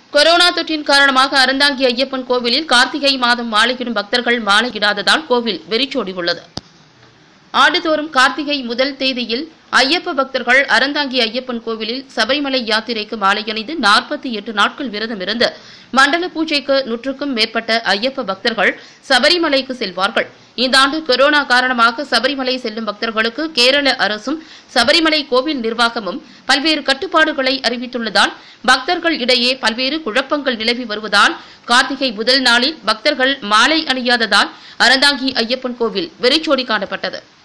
corona தொற்றின் காரணமாக அறந்தாங்கி ஐயப்பன் கோவிலில் கார்த்திகை மாதம் மாலையிடும் பக்தர்கள் மாலையிடாததால் கோவில் வெறிச்சோடி உள்ளது ஆண்டுதோறும் கார்த்திகை முதல் தேதியில் ஐயப்ப பக்தர்கள் அறந்தாங்கி ஐயப்பன் கோவிலில் சபரிமலை யாத்திரைக்கு மாலை அணிந்து நாற்பத்தி எட்டு நாட்கள் விரதம் இருந்து மண்டல பூஜைக்கு நூற்றுக்கும் மேற்பட்ட ஐயப்ப பக்தர்கள் சபரிமலைக்கு செல்வார்கள் இந்த ஆண்டு கொரோனா காரணமாக சபரிமலை செல்லும் பக்தர்களுக்கு கேரள அரசும் சபரிமலை கோவில் நிர்வாகமும் பல்வேறு கட்டுப்பாடுகளை அறிவித்துள்ளதால் பக்தர்கள் இடையே பல்வேறு குழப்பங்கள் நிலவி வருவதால் கார்த்திகை முதல் நாளில் பக்தர்கள் மாலை அணியாததால் அறந்தாங்கி ஐயப்பன் கோவில் வெறிச்சோடி காணப்பட்டது